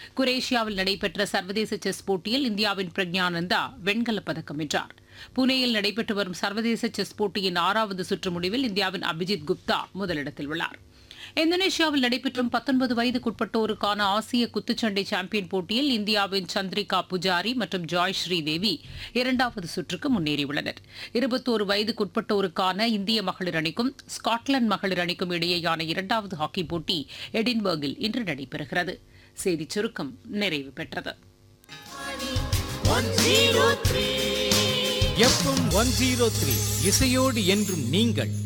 குரேஷியாவில் நடைபெற்ற சர்வதேச செஸ் போட்டியில் இந்தியாவின் பிரக்ஞானந்தா வெண்கலப் பதக்கம் வென்றார் புனேயில் நடைபெற்று வரும் சர்வதேச செஸ் போட்டியின் ஆறாவது சுற்று முடிவில் இந்தியாவின் அபிஜித் குப்தா முதலிடத்தில் உள்ளார் இந்தோனேஷியாவில் நடைபெற்றும் பத்தொன்பது வயதுக்குட்பட்டோருக்கான ஆசிய குத்துச்சண்டை சாம்பியன் போட்டியில் இந்தியாவின் சந்திரிகா புஜாரி மற்றும் ஜாய் ஸ்ரீதேவி இரண்டாவது சுற்றுக்கு முன்னேறியுள்ளனர் இருபத்தோரு வயதுக்குட்பட்டோருக்கான இந்திய மகளிர் அணிக்கும் ஸ்காட்லாந்து மகளிர் அணிக்கும் இடையேயான இரண்டாவது ஹாக்கி போட்டி எடின்பர்கில் இன்று நடைபெறுகிறது செய்திச் சுருக்கம் நிறைவு பெற்றது எஃப்எம் ஒன் ஜீரோ த்ரீ இசையோடு என்றும் நீங்கள்